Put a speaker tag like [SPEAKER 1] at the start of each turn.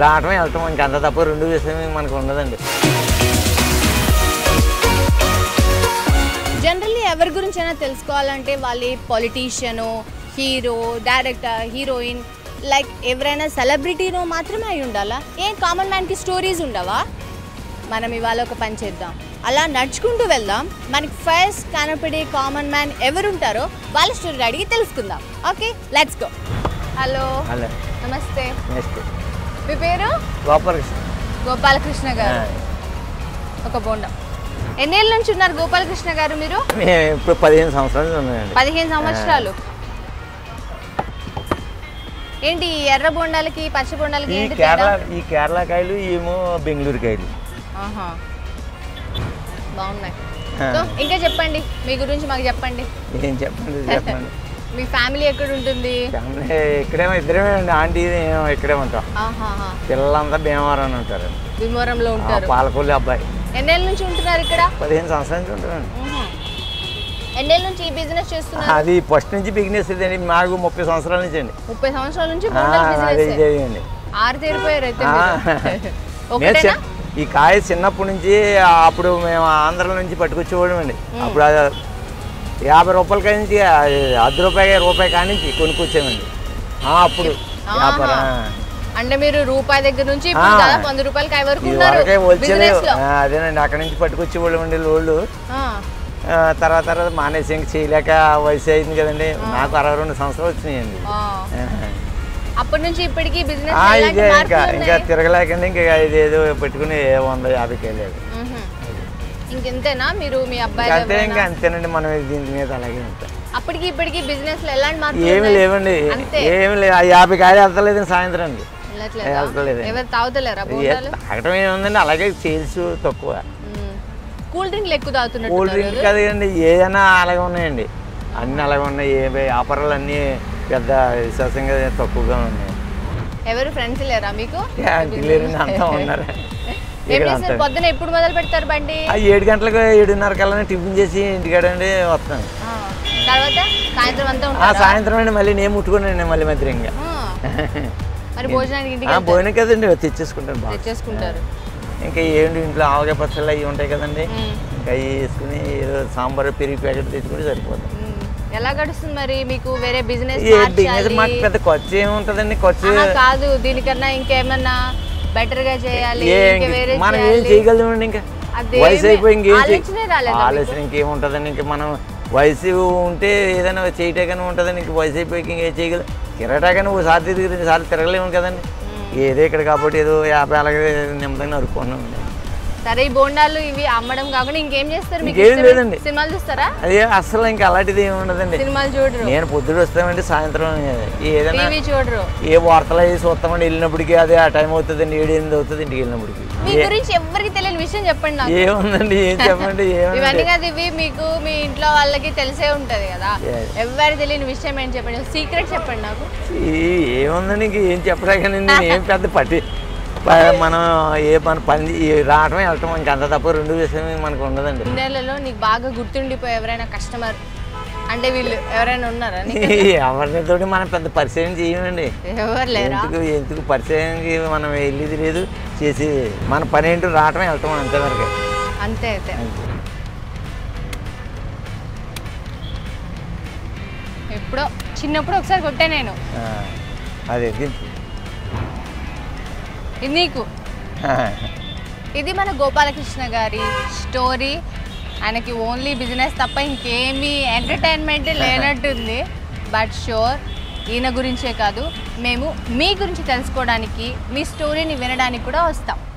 [SPEAKER 1] రావటం వెళ్తాం ఇంకంత తప్ప రెండు విషయం మనకు ఉండదండి
[SPEAKER 2] జనరల్లీ ఎవరి గురించి అయినా తెలుసుకోవాలంటే వాళ్ళ politician hero director heroine like ఎవరైనా సెలబ్రిటీనో మాత్రమే అయి ఉండాలా ఏం కామన్ మ్యాన్కి స్టోరీస్ ఉండవా మనం ఇవాళ ఒక పని చేద్దాం అలా నడుచుకుంటూ వెళ్దాం మనకి ఫస్ట్ కనపడే కామన్ మ్యాన్ ఎవరుంటారో వాళ్ళ స్టోరీ అడిగి తెలుసుకుందాం ఓకే లెట్స్ గో హలో
[SPEAKER 1] అలా
[SPEAKER 2] నమస్తే
[SPEAKER 1] నెక్స్ట్
[SPEAKER 2] మీ పేరు
[SPEAKER 1] గోపాలకృష్ణ
[SPEAKER 2] గోపాలకృష్ణ గారు ఒక బోండం ఎన్నేళ్ళ నుంచి ఉన్నారు గోపాలకృష్ణ గారు మీరు
[SPEAKER 1] మేము ఇప్పుడు పదిహేను సంవత్సరాలు ఉన్నాయండి
[SPEAKER 2] పదిహేను సంవత్సరాలు ఏంటి ఈ ఎర్ర బొండాలకి పచ్చ బొండాలకి
[SPEAKER 1] ఈ
[SPEAKER 2] ఏంటి
[SPEAKER 1] కేరళ
[SPEAKER 2] తేడా
[SPEAKER 1] ఈ కేరళ కాయలు ఏమో బెంగళూరు కాయలు
[SPEAKER 2] ఆహా. బాగున్నాయి
[SPEAKER 1] ఆ.
[SPEAKER 2] సో, ఇంకా చెప్పండి మీ గురించి మాకు చెప్పండి
[SPEAKER 1] ఏం చెప్పండి చెప్పండి
[SPEAKER 2] మీ ఫ్యామిలీ ఎక్కడ ఉంటుంది
[SPEAKER 1] ఫ్యామిలీ ఇక్కడేమో ఇద్దరేమే అండి ఆంటీ ఏమో ఇక్కడే ఉంటాం
[SPEAKER 2] ఆహాహా.
[SPEAKER 1] పిల్లలంతా భీమవరం అని ఉంటారు
[SPEAKER 2] భీమవరంలో ఉంటారు
[SPEAKER 1] పాలకొల్లి అబ్బాయి
[SPEAKER 2] ఎన్నేళ్ళ నుంచి ఉంటున్నారు ఇక్కడ
[SPEAKER 1] పదిహేను సంవత్సరాల నుంచి ఉంటారండి
[SPEAKER 2] ఉహు. ఎన్నేళ్ళ నుంచి ఈ బిజినెస్ చేస్తున్నారు
[SPEAKER 1] అది ఫస్ట్ నుంచి బిగినెస్ ఇదండి మాకు ముప్పై సంవత్సరాల నుంచి అండి
[SPEAKER 2] ముప్పై సంవత్సరాల నుంచి
[SPEAKER 1] ఆ,
[SPEAKER 2] బొండాల
[SPEAKER 1] అదే
[SPEAKER 2] బిజినెస్
[SPEAKER 1] చేయండి
[SPEAKER 2] ఆరు తీరిపోయారు అయితే
[SPEAKER 1] ఆ.
[SPEAKER 2] మీరు.
[SPEAKER 1] నేను
[SPEAKER 2] ఒకటేనా
[SPEAKER 1] చిన్న- ఈ కాయ చిన్నప్పటి నుంచి అప్పుడు మేము ఆంధ్ర నుంచి పట్టుకొచ్చేవాళ్ళం అండి అప్పుడు అది యాభై రూపాయల కాడి నుంచి ఆ, అర్ధ రూపాయి రూపాయి కాడి నుంచి కొనుక్కొచ్చామండి ఆ, అప్పుడు వ్యాపారం
[SPEAKER 2] ఆహా. అంటే మీరు రూపాయి దగ్గర నుంచి ఇప్పుడు
[SPEAKER 1] ఆ.
[SPEAKER 2] దాదాపు వంద రూపాయల కాయ వరకు
[SPEAKER 1] ఇది
[SPEAKER 2] ఉన్నారు
[SPEAKER 1] వరకే వచ్చేది
[SPEAKER 2] బిజినెస్ లో
[SPEAKER 1] ఆ, అదేనండి అక్కడ నుంచి పట్టుకొచ్చేవాళ్ళం అండి లోళ్ళు
[SPEAKER 2] ఆ.
[SPEAKER 1] ఆ, తర్వాత తర్వాత మానేసి ఇంక చేయలేక వయసు అయింది కదండి నాకు అరవై రెండు సంవత్సరాలు వచ్చినాయండి
[SPEAKER 2] ఆ.
[SPEAKER 1] ఆహా.
[SPEAKER 2] అప్పటి నుంచి ఇప్పటికి బిజినెస్
[SPEAKER 1] ఆ, ఇదే ఇంకా ఇంకా తిరగలేకండి ఇంకా ఇదేదో పెట్టుకుని వంద యాభైకి వెళ్ళేది
[SPEAKER 2] ఇంకెంతేనా మీరు మీ అబ్బాయి
[SPEAKER 1] ఇంకా అంతే ఇంకా అంతేనండి మనం దీని మీద అలాగే ఉంటాం
[SPEAKER 2] అప్పటికి ఇప్పటికి బిజినెస్ లో ఎలాంటి మార్పులు
[SPEAKER 1] ఏమి
[SPEAKER 2] ఉన్నాయి?
[SPEAKER 1] లేవండి
[SPEAKER 2] అంతే.
[SPEAKER 1] ఏమి లేవు ఆ యాభై కాయలు వెళ్తలేదు సాయంత్రం అండి
[SPEAKER 2] వెళ్ళట్లేదా?
[SPEAKER 1] వెళ్తలేదు.
[SPEAKER 2] ఎవరు తాగుతలేరా
[SPEAKER 1] ఏ
[SPEAKER 2] బోండాలు
[SPEAKER 1] తాగటం ఏముందండి అలాగే సేల్స్ తక్కువ
[SPEAKER 2] మ్మ్. కూల్ డ్రింక్లు ఎక్కువ
[SPEAKER 1] కూల్
[SPEAKER 2] తాగుతున్నట్టు
[SPEAKER 1] డ్రింక్ కదండి ఏదైనా అలాగే ఉన్నాయండి అన్నీ అలాగే ఉన్నాయి ఏ వ్యాపారాలు అన్నీ పెద్ద విశ్వాసంగా తక్కువగా ఉన్నాయి
[SPEAKER 2] ఎవరు ఫ్రెండ్స్ లేరా మీకు
[SPEAKER 1] ఆంటీ లేరండి అంతా ఉన్నారు
[SPEAKER 2] ఏం
[SPEAKER 1] ఇక్కడ
[SPEAKER 2] చేస్తారు
[SPEAKER 1] అంతా
[SPEAKER 2] పొద్దున ఎప్పుడు మొదలు పెడతారు బండి
[SPEAKER 1] ఆ ఏడు గంటలకు ఏడున్నర కల్లా టిఫిన్ చేసి ఇంటికాడండి వస్తాను
[SPEAKER 2] ఆ. తర్వాత సాయంత్రం అంతా
[SPEAKER 1] ఆ
[SPEAKER 2] ఉంటారా
[SPEAKER 1] సాయంత్రం అండి మళ్ళీ నేను ముట్టుకున్నాను మళ్ళీ మధ్య ఇంకా
[SPEAKER 2] ఆ. మరి భోజనానికి ఇంటికి
[SPEAKER 1] ఆ,
[SPEAKER 2] వెళ్తారు.
[SPEAKER 1] భోజనం కదండి తెచ్చేసుకుంటాను బాగా
[SPEAKER 2] తెచ్చేసుకుంటారు
[SPEAKER 1] ఇంకా ఏంటి ఇంట్లో ఆవకాయ పచ్చళ్ళు అవి ఉంటాయి కదండి
[SPEAKER 2] మ్మ్.
[SPEAKER 1] ఇంకా అవి వేసుకుని ఏదో సాంబార్ పెరిగి ప్యాకెట్ తెచ్చుకుంటే సరిపోతుంది
[SPEAKER 2] మ్మ్. ఎలా గడుస్తుంది మరి మీకు వేరే బిజినెస్
[SPEAKER 1] ఏ బిజినెస్ మాకు పెద్ద ఖర్చు ఏముంటుందండి ఖర్చు
[SPEAKER 2] కాదు దీనికన్నా ఇంకేమన్నా బెటర్ గా చేయాలి
[SPEAKER 1] ఏ
[SPEAKER 2] ఇంకా వేరే
[SPEAKER 1] మనం ఏం
[SPEAKER 2] చేయాలి.
[SPEAKER 1] చేయగలమండి ఇంకా
[SPEAKER 2] అదేమీ
[SPEAKER 1] వయసు అయిపోయి ఇంకేం చేయ-
[SPEAKER 2] ఆలోచనే రాలేదా మీకు?
[SPEAKER 1] ఆలోచన ఇంకేముంటుందండి ఇంకా మనం వయసు ఉంటే ఏదైనా చేయటాకనే ఉంటుందండి ఇంక వయసు అయిపోయి ఇంకేం చేయగలం తిరగటాకని ఓసారి తిరిగి రెండు సార్లు తిరగలేము కదండి ఏదో ఇక్కడ కాబట్టి ఏదో యాభై అలాగే నెమ్మదిగా నరుక్కున్నామండి
[SPEAKER 2] సరే ఈ బోండాలు ఇవి అమ్మడం కాకుండా ఇంకేం చేస్తారు మీకు
[SPEAKER 1] ఇంకేం
[SPEAKER 2] ఇష్టమే?
[SPEAKER 1] లేదండి.
[SPEAKER 2] సినిమాలు చూస్తారా
[SPEAKER 1] అదే అసలు ఇంకా అలాంటిది ఏమి ఉండదండి
[SPEAKER 2] సినిమాలు చూడరు
[SPEAKER 1] నేను పొద్దుడు వస్తామండి సాయంత్రం ఏదైనా
[SPEAKER 2] టీవీ చూడరు
[SPEAKER 1] ఏ వార్తలు అవి చూస్తామండి వెళ్ళినప్పటికీ అదే ఆ టైం అవుతుందండి ఏడు ఎనిమిది అవుతుంది ఇంటికి వెళ్ళినప్పటికి
[SPEAKER 2] మీ గురించి ఎవరికి తెలియని విషయం చెప్పండి నాకు
[SPEAKER 1] ఏముందండి ఏం చెప్పండి
[SPEAKER 2] ఇవన్నీ
[SPEAKER 1] ఏముంది
[SPEAKER 2] కాదు ఇవి మీకు మీ ఇంట్లో వాళ్ళకి తెలిసే ఉంటది కదా
[SPEAKER 1] Yes.
[SPEAKER 2] ఎవరికి తెలియని విషయం ఏంటి చెప్పండి సీక్రెట్ చెప్పండి నాకు
[SPEAKER 1] ఈ- ఏముందండి ఇంక ఏం చెప్పడాకనండి ఏం పెద్ద పట్టి ప- మనం ఏ మన పని ఈ రావటం వెళ్ళటం ఇంకంత తప్ప రెండు విషయం మనకు ఉండదండి
[SPEAKER 2] ఇన్నేళ్లలో నీకు బాగా గుర్తుండిపోయి ఎవరైనా కస్టమర్ అంటే వీళ్ళు ఎవరైనా ఉన్నారా నీకు?
[SPEAKER 1] ఎవరితో మనం పెద్ద పరిచయం చేయమండి
[SPEAKER 2] ఎవరు లేరా
[SPEAKER 1] ఎందుకు ఎందుకు పరిచయంకి మనం వెళ్ళేది లేదు చేసి మన పని ఏంటో రావటం వెళ్తాం అంతవరకు
[SPEAKER 2] అంతే అయితే ఎప్పుడో చిన్నప్పుడు ఒకసారి కొట్టా నేను
[SPEAKER 1] ఆ, అదే దింపు.
[SPEAKER 2] ఇది నీకు ఇది మన గోపాలకృష్ణ గారి స్టోరీ ఆయనకి ఓన్లీ బిజినెస్ తప్ప ఇంకేమీ ఎంటర్టైన్మెంట్ లేనట్టుంది బట్ షూర్ ఈయన గురించే కాదు మేము మీ గురించి తెలుసుకోవడానికి మీ స్టోరీని వినడానికి కూడా వస్తాం